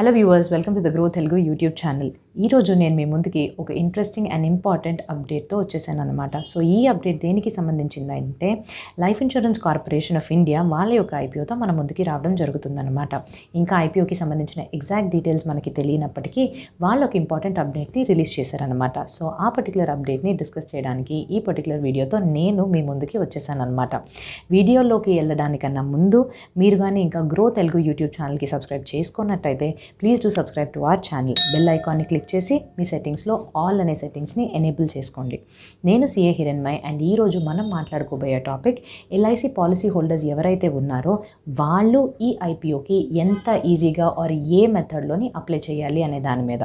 Hello viewers welcome to the Groww Telugu YouTube channel ఈరోజు నేను మీ ముందుకి ఒక ఇంట్రెస్టింగ్ అండ్ ఇంపార్టెంట్ అప్డేట్తో వచ్చేసాను అనమాట సో ఈ అప్డేట్ దేనికి సంబంధించింది అంటే life insurance corporation of India వాళ్ళ యొక్క ఐపీఓతో మన ముందుకి రావడం జరుగుతుందన్నమాట ఇంకా ఐపీఓకి సంబంధించిన ఎగ్జాక్ట్ డీటెయిల్స్ మనకి తెలియనప్పటికీ వాళ్ళు ఒక ఇంపార్టెంట్ అప్డేట్ని రిలీజ్ చేశారనమాట సో ఆ పర్టికులర్ అప్డేట్ని డిస్కస్ చేయడానికి ఈ పర్టికులర్ వీడియోతో నేను మీ ముందుకి వచ్చేసాను అనమాట వీడియోలోకి వెళ్ళడానికన్నా ముందు మీరు కానీ ఇంకా గ్రో తెలుగు యూట్యూబ్ ఛానల్కి సబ్స్క్రైబ్ చేసుకున్నట్టయితే please do subscribe to our channel bell ఐకాన్ని క్లిక్ చేసి మీ సెట్టింగ్స్లో ఆల్ అనే సెట్టింగ్స్ని ఎనేబుల్ చేసుకోండి నేను సిఏ హిరణ్మయ్ అండ్ ఈరోజు మనం మాట్లాడుకోబోయే టాపిక్ ఎల్ఐసి పాలసీ హోల్డర్స్ ఎవరైతే ఉన్నారో వాళ్ళు ఈ ఐపీఓకి ఎంత ఈజీగా ఆర్ ఏ మెథడ్లోని అప్లై చేయాలి అనే దాని మీద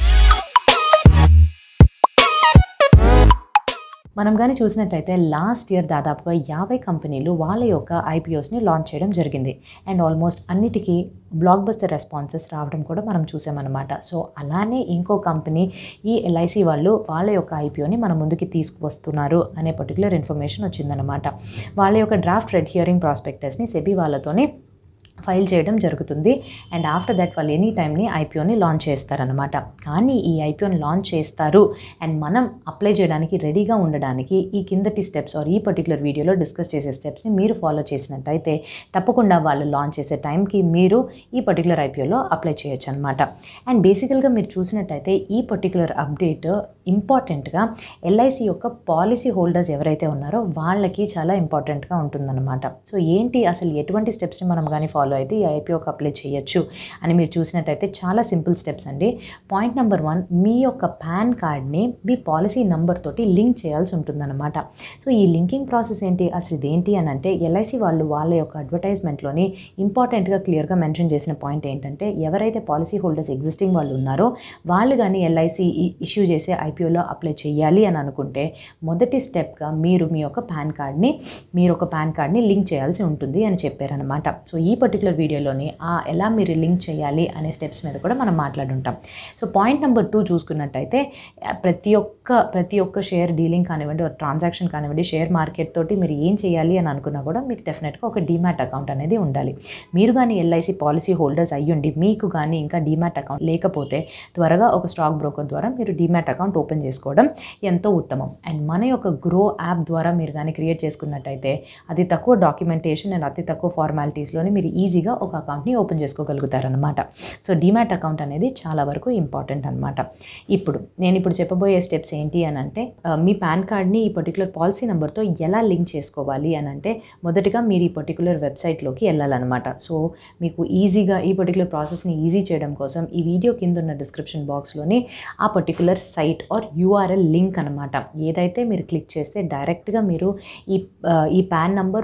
మనం కానీ చూసినట్టయితే లాస్ట్ ఇయర్ దాదాపుగా యాభై కంపెనీలు వాళ్ళ యొక్క ఐపీఓస్ని లాంచ్ చేయడం జరిగింది అండ్ ఆల్మోస్ట్ అన్నిటికీ బ్లాక్ బస్టర్ రెస్పాన్సెస్ రావడం కూడా మనం చూసామన్నమాట సో అలానే ఇంకో కంపెనీ ఈ ఎల్ఐసి వాళ్ళు వాళ్ళ యొక్క ఐపీఓని మన ముందుకి తీసుకువస్తున్నారు అనే పర్టికులర్ ఇన్ఫర్మేషన్ వచ్చిందనమాట వాళ్ళ యొక్క డ్రాఫ్ట్ రెడ్ హియరింగ్ ప్రాస్పెక్టర్స్ని సెబీ వాళ్ళతోనే ఫైల్ చేయడం జరుగుతుంది అండ్ ఆఫ్టర్ దట్ వాళ్ళు ఎనీ టైంని ఐపీఓని లాంచ్ చేస్తారనమాట కానీ ఈ ఐపీఓని లాంచ్ చేస్తారు అండ్ మనం అప్లై చేయడానికి రెడీగా ఉండడానికి ఈ కిందటి స్టెప్స్ ఆర్ ఈ పర్టికులర్ వీడియోలో డిస్కస్ చేసే స్టెప్స్ని మీరు ఫాలో చేసినట్టయితే తప్పకుండా వాళ్ళు లాంచ్ చేసే టైంకి మీరు ఈ పర్టికులర్ ఐపీఓలో అప్లై చేయొచ్చు అనమాట అండ్ బేసికల్గా మీరు చూసినట్టయితే ఈ పర్టికులర్ అప్డేట్ ఇంపార్టెంట్గా ఎల్ఐసి యొక్క పాలసీ హోల్డర్స్ ఎవరైతే ఉన్నారో వాళ్ళకి చాలా ఇంపార్టెంట్గా ఉంటుందన్నమాట సో ఏంటి అసలు ఎటువంటి స్టెప్స్ని మనం కానీ ఫాలో అయితే ఈ ఐపీఓకి అప్లై చేయొచ్చు అని మీరు చూసినట్టయితే చాలా సింపుల్ స్టెప్స్ అండి పాయింట్ నెంబర్ వన్ మీ యొక్క పాన్ కార్డ్ని మీ పాలసీ నెంబర్ తోటి లింక్ చేయాల్సి ఉంటుందన్నమాట సో ఈ లింకింగ్ ప్రాసెస్ ఏంటి అసలు ఇదేంటి అని అంటే ఎల్ఐసి వాళ్ళు వాళ్ళ యొక్క అడ్వర్టైజ్మెంట్లోని ఇంపార్టెంట్గా క్లియర్గా మెన్షన్ చేసిన పాయింట్ ఏంటంటే ఎవరైతే పాలసీ హోల్డర్స్ ఎగ్జిస్టింగ్ వాళ్ళు ఉన్నారో వాళ్ళు కానీ ఎల్ఐసి ఇష్యూ చేసే ఐపీఓలో అప్లై చేయాలి అని అనుకుంటే మొదటి స్టెప్గా మీరు మీ యొక్క పాన్ కార్డ్ని మీరు ఒక పాన్ కార్డ్ని లింక్ చేయాల్సి ఉంటుంది అని చెప్పారనమాట సో ఈ పర్టికులర్ వీడియోలోని ఆ ఎలా మీరు లింక్ చేయాలి అనే స్టెప్స్ మీద కూడా మనం మాట్లాడుంటాం సో పాయింట్ నెంబర్ టూ చూసుకున్నట్టయితే ప్రతి ఒక్క ప్రతి ఒక్క షేర్ డీలింగ్ కానివ్వండి ట్రాన్సాక్షన్ కానివ్వండి షేర్ మార్కెట్ తోటి మీరు ఏం చేయాలి అని అనుకున్నా కూడా మీకు డెఫినెట్గా ఒక డీమ్యాట్ అకౌంట్ అనేది ఉండాలి మీరు కానీ ఎల్ఐసి పాలసీ హోల్డర్స్ అయ్యుండి మీకు కానీ ఇంకా డీమ్యాట్ అకౌంట్ లేకపోతే త్వరగా ఒక స్టాక్ బ్రోకర్ ద్వారా మీరు డీమ్యాట్ అకౌంట్ ఓపెన్ చేసుకోవడం ఎంతో ఉత్తమం అండ్ మన యొక్క గ్రో యాప్ ద్వారా మీరు కానీ క్రియేట్ చేసుకున్నట్టయితే అతి తక్కువ డాక్యుమెంటేషన్ అండ్ అతి తక్కువ ఫార్మాలిటీస్లోని మీరు ఈజీగా ఒక అకౌంట్ని ఓపెన్ చేసుకోగలుగుతారనమాట సో డీమ్యాట్ అకౌంట్ అనేది చాలా వరకు ఇంపార్టెంట్ అనమాట ఇప్పుడు నేను ఇప్పుడు చెప్పబోయే స్టెప్స్ ఏంటి అని అంటే మీ పాన్ కార్డ్ని ఈ పర్టికులర్ పాలసీ నెంబర్తో ఎలా లింక్ చేసుకోవాలి అని అంటే మొదటిగా మీరు ఈ పర్టికులర్ వెబ్సైట్లోకి వెళ్ళాలన్నమాట సో మీకు ఈజీగా ఈ పర్టికులర్ ప్రాసెస్ని ఈజీ చేయడం కోసం ఈ వీడియో కింద ఉన్న డిస్క్రిప్షన్ బాక్స్లోని ఆ particular site or URL link అనమాట ఏదైతే మీరు క్లిక్ చేస్తే డైరెక్ట్గా మీరు ఈ ఈ పాన్ నంబర్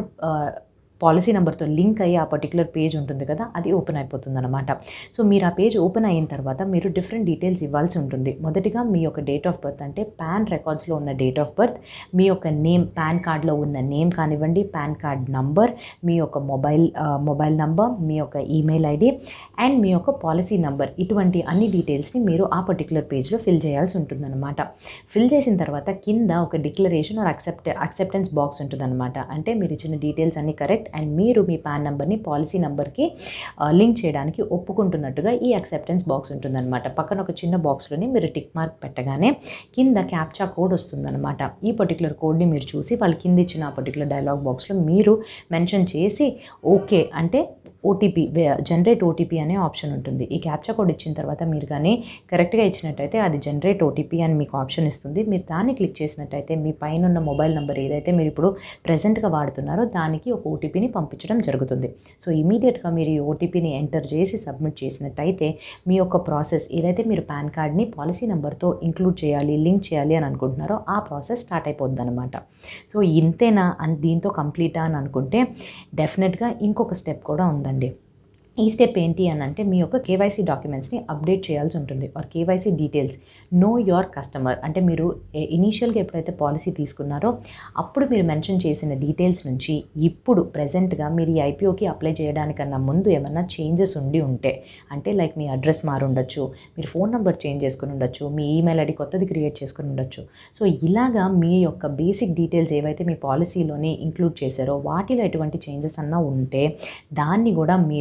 పాలసీ నెంబర్తో లింక్ అయ్యి ఆ పర్టికులర్ పేజ్ ఉంటుంది కదా అది ఓపెన్ అయిపోతుంది అనమాట సో మీరు ఆ పేజ్ ఓపెన్ అయిన తర్వాత మీరు డిఫరెంట్ డీటెయిల్స్ ఇవ్వాల్సి ఉంటుంది మొదటిగా మీ యొక్క డేట్ ఆఫ్ బర్త్ అంటే పాన్ రికార్డ్స్లో ఉన్న డేట్ ఆఫ్ బర్త్ మీ యొక్క నేమ్ పాన్ కార్డ్లో ఉన్న నేమ్ కానివ్వండి పాన్ కార్డ్ నంబర్ మీ యొక్క మొబైల్ మొబైల్ నంబర్ మీ యొక్క ఈమెయిల్ ఐడి అండ్ మీ యొక్క పాలసీ నంబర్ ఇటువంటి అన్ని డీటెయిల్స్ని మీరు ఆ పర్టికులర్ పేజ్లో ఫిల్ చేయాల్సి ఉంటుందన్నమాట ఫిల్ చేసిన తర్వాత కింద ఒక declaration or accept acceptance box ఉంటుందన్నమాట అంటే మీరు ఇచ్చిన డీటెయిల్స్ అన్ని కరెక్ట్ అండ్ మీరు మీ పాన్ నెంబర్ని పాలసీ నెంబర్కి లింక్ చేయడానికి ఒప్పుకుంటున్నట్టుగా ఈ అక్సెప్టెన్స్ బాక్స్ ఉంటుందన్నమాట పక్కన ఒక చిన్న బాక్స్లోని మీరు టిక్ మార్క్ పెట్టగానే కింద క్యాప్చా కోడ్ వస్తుందన్నమాట ఈ పర్టికులర్ కోడ్ని మీరు చూసి వాళ్ళు కింద ఇచ్చిన ఆ పర్టికులర్ డైలాగ్ బాక్స్లో మీరు మెన్షన్ చేసి ఓకే అంటే ఓటీపీ జనరేట్ ఓటీపీ అనే ఆప్షన్ ఉంటుంది ఈ క్యాప్చా కోడ్ ఇచ్చిన తర్వాత మీరు కానీ కరెక్ట్గా ఇచ్చినట్టయితే అది జనరేట్ ఓటీపీ అని మీకు ఆప్షన్ ఇస్తుంది మీరు దాన్ని క్లిక్ చేసినట్టయితే మీ పైన ఉన్న మొబైల్ నెంబర్ ఏదైతే మీరు ఇప్పుడు ప్రజెంట్గా వాడుతున్నారో దానికి ఒక ఓటీపీని పంపించడం జరుగుతుంది సో ఇమీడియట్గా మీరు ఈ ఓటీపీని ఎంటర్ చేసి సబ్మిట్ చేసినట్టయితే మీ యొక్క ప్రాసెస్ ఏదైతే మీరు పాన్ కార్డ్ని పాలసీ నెంబర్తో ఇంక్లూడ్ చేయాలి లింక్ చేయాలి అని అనుకుంటున్నారో ఆ ప్రాసెస్ స్టార్ట్ అయిపోద్ది అనమాట సో ఇంతేనా అని దీంతో కంప్లీటా అని అనుకుంటే డెఫినెట్గా ఇంకొక స్టెప్ కూడా ఉందండి ఈ స్టెప్ ఏంటి అని అంటే మీ యొక్క కేవైసీ డాక్యుమెంట్స్ని అప్డేట్ చేయాల్సి ఉంటుంది or KYC details know your customer అంటే మీరు ఇనీషియల్గా ఎప్పుడైతే పాలసీ తీసుకున్నారో అప్పుడు మీరు మెన్షన్ చేసిన డీటెయిల్స్ నుంచి ఇప్పుడు ప్రజెంట్గా మీరు ఈ ఐపీఓకి అప్లై చేయడానికన్నా ముందు ఏమన్నా చేంజెస్ ఉండి ఉంటే అంటే లైక్ మీ అడ్రస్ మారి ఉండొచ్చు మీరు ఫోన్ నెంబర్ చేంజ్ చేసుకుని ఉండొచ్చు మీ ఈమెయిల్ ఐడి కొత్తది క్రియేట్ చేసుకుని ఉండొచ్చు సో ఇలాగా మీ యొక్క బేసిక్ డీటెయిల్స్ ఏవైతే మీ పాలసీలోని ఇంక్లూడ్ చేశారో వాటిలో ఎటువంటి చేంజెస్ అన్నా ఉంటే దాన్ని కూడా మీరు కేవై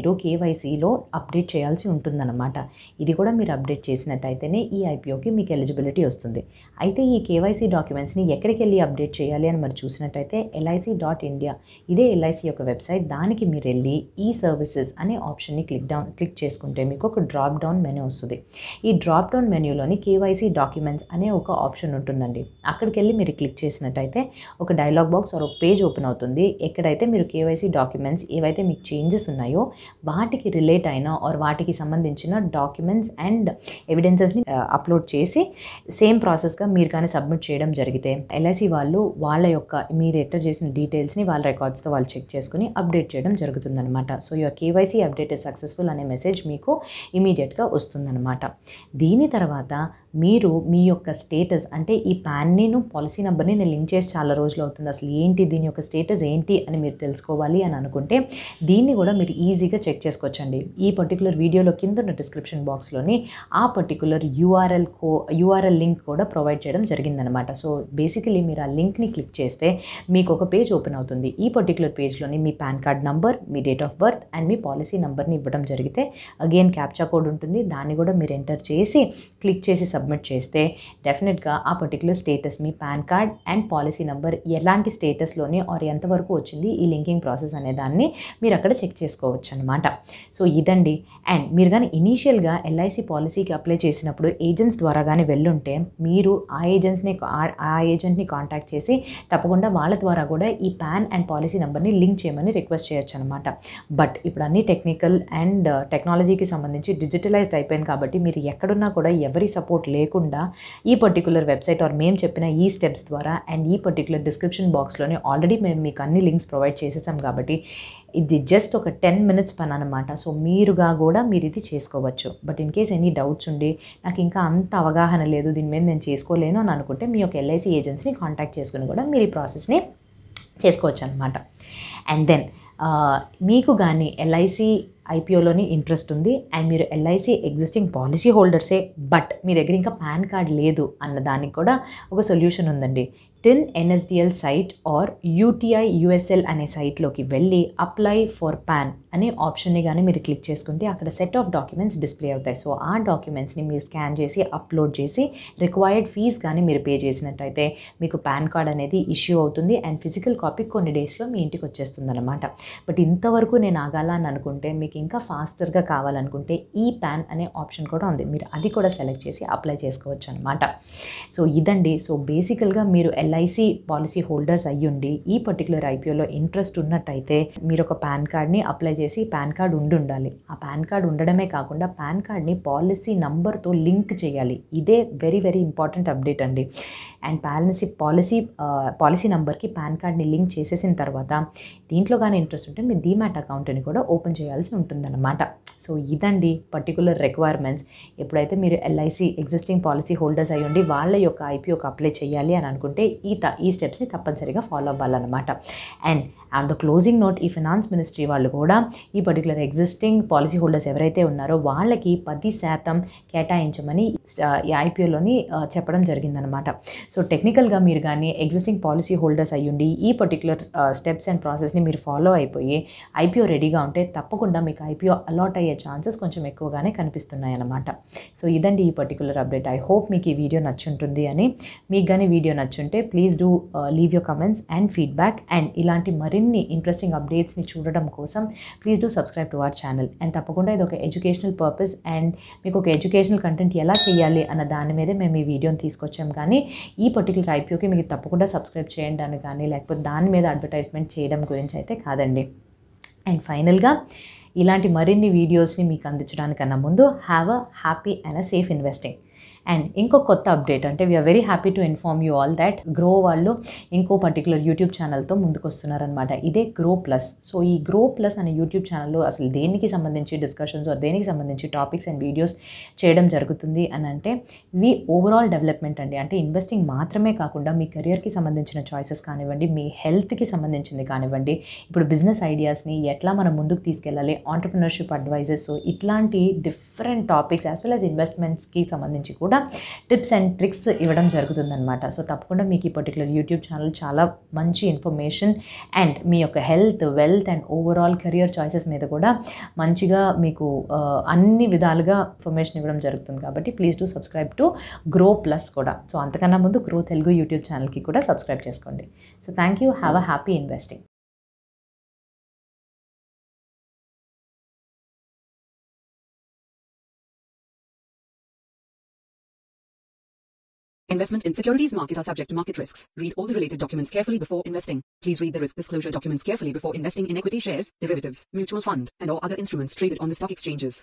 కేవైసీలో అప్డేట్ చేయాల్సి ఉంటుందన్నమాట ఇది కూడా మీరు అప్డేట్ చేసినట్టయితేనే ఈ ఐపీఓకి మీకు ఎలిజిబిలిటీ వస్తుంది అయితే ఈ కేవైసీ డాక్యుమెంట్స్ని ఎక్కడికి వెళ్ళి అప్డేట్ చేయాలి అని మరి చూసినట్టయితే ఎల్ఐసి డాట్ ఇండియా ఇదే ఎల్ఐసి యొక్క వెబ్సైట్ దానికి మీరు వెళ్ళి ఈ సర్వీసెస్ అనే ఆప్షన్ని క్లిక్ డౌన్ క్లిక్ చేసుకుంటే మీకు ఒక డ్రాప్ డౌన్ మెనూ వస్తుంది ఈ డ్రాప్ డౌన్ మెనూలోని కేవైసీ డాక్యుమెంట్స్ అనే ఒక ఆప్షన్ ఉంటుందండి అక్కడికి వెళ్ళి మీరు క్లిక్ చేసినట్టయితే ఒక డైలాగ్ బాక్స్ ఆర్ ఒక పేజ్ ఓపెన్ అవుతుంది ఎక్కడైతే మీరు కేవైసీ డాక్యుమెంట్స్ ఏవైతే మీకు చేంజెస్ ఉన్నాయో వాటికి రిలేట్ అయిన ఆర్ వాటికి సంబంధించిన డాక్యుమెంట్స్ అండ్ ఎవిడెన్సెస్ని అప్లోడ్ చేసి సేమ్ ప్రాసెస్గా మీరు కానీ సబ్మిట్ చేయడం జరిగితే ఎల్ఐసి వాళ్ళు వాళ్ళ యొక్క మీరు ఎంటర్ చేసిన డీటెయిల్స్ని వాళ్ళ రికార్డ్స్తో వాళ్ళు చెక్ చేసుకుని అప్డేట్ చేయడం జరుగుతుందన్నమాట so your KYC update is successful అనే మెసేజ్ మీకు ఇమీడియట్గా వస్తుందన్నమాట దీని తర్వాత మీరు మీ యొక్క స్టేటస్ అంటే ఈ ప్యాన్నీను పాలసీ నెంబర్ని నేను లింక్ చేసి చాలా రోజులు అవుతుంది అసలు ఏంటి దీని యొక్క స్టేటస్ ఏంటి అని మీరు తెలుసుకోవాలి అని అనుకుంటే దీన్ని కూడా మీరు ఈజీగా చెక్ చేసుకోవచ్చండి ఈ పర్టికులర్ వీడియోలో కింద ఉన్న డిస్క్రిప్షన్ బాక్స్లోని ఆ పర్టికులర్ యూఆర్ఎల్ కో యూఆర్ఎల్ లింక్ కూడా ప్రొవైడ్ చేయడం జరిగిందనమాట సో బేసికలీ మీరు ఆ లింక్ని క్లిక్ చేస్తే మీకు ఒక పేజ్ ఓపెన్ అవుతుంది ఈ పర్టికులర్ పేజ్లోని మీ పాన్ కార్డ్ నంబర్ మీ డేట్ ఆఫ్ బర్త్ అండ్ మీ పాలసీ నెంబర్ని ఇవ్వడం జరిగితే అగైన్ క్యాప్చా కోడ్ ఉంటుంది దాన్ని కూడా మీరు ఎంటర్ చేసి క్లిక్ చేసి సబ్మిట్ చేస్తే డెఫినెట్గా ఆ పర్టికులర్ స్టేటస్ మీ PAN card and policy number ఎలాంటి స్టేటస్లోని ఆర్ ఎంతవరకు వచ్చింది ఈ లింకింగ్ ప్రాసెస్ అనే దాన్ని మీరు అక్కడ చెక్ చేసుకోవచ్చు అనమాట సో ఇదండి అండ్ మీరు కానీ ఇనీషియల్గా ఎల్ఐసి పాలసీకి అప్లై చేసినప్పుడు ఏజెంట్స్ ద్వారా కానీ వెళ్ళుంటే మీరు ఆ ఏజెంట్స్ని ఆ ఏజెంట్ని కాంటాక్ట్ చేసి తప్పకుండా వాళ్ళ ద్వారా కూడా ఈ పాన్ అండ్ పాలసీ నెంబర్ని లింక్ చేయమని రిక్వెస్ట్ చేయొచ్చు అనమాట బట్ ఇప్పుడు అన్ని టెక్నికల్ అండ్ టెక్నాలజీకి సంబంధించి డిజిటలైజ్డ్ అయిపోయింది కాబట్టి మీరు ఎక్కడున్నా కూడా ఎవరి సపోర్ట్ లేకుండా ఈ పర్టికులర్ వెబ్సైట్ ఆర్ మేము చెప్పిన ఈ స్టెప్స్ ద్వారా అండ్ ఈ పర్టికులర్ డిస్క్రిప్షన్ బాక్స్లోనే ఆల్రెడీ మేము మీకు అన్ని లింక్స్ ప్రొవైడ్ చేసేసాం కాబట్టి ఇది జస్ట్ ఒక టెన్ మినిట్స్ పని అనమాట సో మీరుగా కూడా మీరు ఇది చేసుకోవచ్చు but in case any doubts ఉండి నాకు ఇంకా అంత అవగాహన లేదు దీని మీద నేను చేసుకోలేను అని అనుకుంటే మీ యొక్క ఎల్ఐసి ఏజెన్సీని కాంటాక్ట్ చేసుకుని కూడా మీరు ఈ ప్రాసెస్ని చేసుకోవచ్చు అనమాట అండ్ దెన్ మీకు కానీ ఎల్ఐసి ఐపీఓలోని ఇంట్రెస్ట్ ఉంది అండ్ మీరు ఎల్ఐసి ఎగ్జిస్టింగ్ పాలసీ హోల్డర్సే బట్ మీ దగ్గర ఇంకా పాన్ కార్డ్ లేదు అన్న దానికి కూడా ఒక సొల్యూషన్ ఉందండి TIN NSDL site or UTI USL అనే సైట్లోకి వెళ్ళి అప్లై ఫర్ పాన్ అనే ఆప్షన్ని కానీ మీరు క్లిక్ చేసుకుంటే అక్కడ సెట్ ఆఫ్ డాక్యుమెంట్స్ డిస్ప్లే అవుతాయి సో ఆ డాక్యుమెంట్స్ని మీరు స్కాన్ చేసి అప్లోడ్ చేసి రిక్వైర్డ్ ఫీజ్ కానీ మీరు పే చేసినట్టయితే మీకు పాన్ కార్డ్ అనేది ఇష్యూ అవుతుంది అండ్ ఫిజికల్ కాపీ కొన్ని డేస్లో మీ ఇంటికి వచ్చేస్తుంది అనమాట బట్ ఇంతవరకు నేను ఆగాల అని అనుకుంటే మీకు ఇంకా ఫాస్టర్గా కావాలనుకుంటే ఈ పాన్ అనే ఆప్షన్ కూడా ఉంది మీరు అది కూడా సెలెక్ట్ చేసి అప్లై చేసుకోవచ్చు అనమాట సో ఇదండి సో బేసికల్గా మీరు ఎల్ఐసి పాలసీ హోల్డర్స్ అయ్యుండి ఈ పర్టికులర్ ఐపీఓలో ఇంట్రెస్ట్ ఉన్నట్టయితే మీరు ఒక పాన్ కార్డ్ని అప్లై చేసి పాన్ కార్డ్ ఉండి ఉండాలి ఆ పాన్ కార్డ్ ఉండడమే కాకుండా పాన్ కార్డ్ని పాలసీ నంబర్తో లింక్ చేయాలి ఇదే వెరీ వెరీ ఇంపార్టెంట్ అప్డేట్ అండి అండ్ పాలసీ పాలసీ పాలసీ నెంబర్కి పాన్ కార్డ్ని లింక్ చేసేసిన తర్వాత దీంట్లో కానీ ఇంట్రెస్ట్ ఉంటే మీరు డీమ్యాట్ అకౌంట్ని కూడా ఓపెన్ చేయాల్సి ఉంటుందన్నమాట సో ఇదండి పర్టికులర్ రిక్వైర్మెంట్స్ ఎప్పుడైతే మీరు ఎల్ఐసి ఎగ్జిస్టింగ్ పాలసీ హోల్డర్స్ అయ్యి ఉండి వాళ్ళ యొక్క ఐపీఓకి అప్లై చేయాలి అని అనుకుంటే ఈ త ఈ స్టెప్స్ని తప్పనిసరిగా ఫాలో అవ్వాలన్నమాట and and the closing note ఈ ఫినాన్స్ మినిస్ట్రీ వాళ్ళు కూడా ఈ పర్టికులర్ ఎగ్జిస్టింగ్ పాలసీ హోల్డర్స్ ఎవరైతే ఉన్నారో వాళ్ళకి పది శాతం కేటాయించమని ఈ ఐపీఓలోని చెప్పడం జరిగిందనమాట సో టెక్నికల్గా మీరు కానీ ఎగ్జిస్టింగ్ పాలసీ హోల్డర్స్ అయ్యుండి ఈ పర్టికులర్ స్టెప్స్ అండ్ ప్రాసెస్ని మీరు ఫాలో అయిపోయి ఐపీఓ రెడీగా ఉంటే తప్పకుండా మీకు ఐపీఓ అలాట్ అయ్యే ఛాన్సెస్ కొంచెం ఎక్కువగానే కనిపిస్తున్నాయి అన్నమాట సో ఇదండి ఈ పర్టికులర్ అప్డేట్ ఐ హోప్ మీకు ఈ వీడియో నచ్చుంటుంది అని మీకు కానీ వీడియో నచ్చుంటే please do leave your comments and feedback and ఇలాంటి మరిన్ని ఇంట్రెస్టింగ్ అప్డేట్స్ని చూడడం కోసం please do subscribe to our channel and తప్పకుండా ఇది ఒక ఎడ్యుకేషనల్ పర్పస్ అండ్ మీకు ఒక ఎడ్యుకేషనల్ కంటెంట్ ఎలా చేయాలి అన్న దాని మీదే మేము ఈ వీడియోని తీసుకొచ్చాం కానీ ఈ పర్టికులర్ ఐపీఓకి మీకు తప్పకుండా సబ్స్క్రైబ్ చేయండి అని కానీ లేకపోతే దాని మీద అడ్వర్టైజ్మెంట్ చేయడం గురించి అయితే కాదండి అండ్ ఫైనల్గా ఇలాంటి మరిన్ని వీడియోస్ని మీకు అందించడానికన్నా ముందు have a happy and a safe investing and ఇంకో కొత్త అప్డేట్ అంటే we're very happy to inform you all that Groww వాళ్ళు ఇంకో పర్టికులర్ యూట్యూబ్ ఛానల్తో ముందుకు వస్తున్నారనమాట ఇదే గ్రో ప్లస్ సో ఈ గ్రో ప్లస్ అనే యూట్యూబ్ ఛానల్లో అసలు దేనికి సంబంధించి డిస్కషన్స్ దేనికి సంబంధించి టాపిక్స్ అండ్ వీడియోస్ చేయడం జరుగుతుంది అని అంటే ఇవి ఓవరాల్ డెవలప్మెంట్ అండి అంటే ఇన్వెస్టింగ్ మాత్రమే కాకుండా మీ కెరియర్కి సంబంధించిన చాయిసెస్ కానివ్వండి మీ హెల్త్కి సంబంధించింది కానివ్వండి ఇప్పుడు బిజినెస్ ఐడియాస్ని ఎట్లా మనం ముందుకు తీసుకెళ్ళాలి ఆంటర్ప్రినర్షిప్ అడ్వైజెస్ ఇట్లాంటి different topics as well as ఇన్వెస్ట్మెంట్స్కి సంబంధించి కూడా కూడా టిప్స్ అండ్ ట్రిక్స్ ఇవ్వడం జరుగుతుందన్నమాట సో తప్పకుండా మీకు ఈ పర్టికులర్ యూట్యూబ్ ఛానల్ చాలా మంచి ఇన్ఫర్మేషన్ అండ్ మీ యొక్క health wealth and overall career choices మీద కూడా మంచిగా మీకు ఆ, అన్ని విధాలుగా ఇన్ఫర్మేషన్ ఇవ్వడం జరుగుతుంది కాబట్టి please do subscribe to Groww plus కూడా సో అంతకన్నా ముందు గ్రో తెలుగు యూట్యూబ్ ఛానల్కి కూడా సబ్స్క్రైబ్ చేసుకోండి so thank you have a happy investing Investment in securities market are subject to market risks. Read all the related documents carefully before investing. Please read the risk disclosure documents carefully before investing in equity shares, derivatives, mutual fund, and or other instruments traded on the stock exchanges.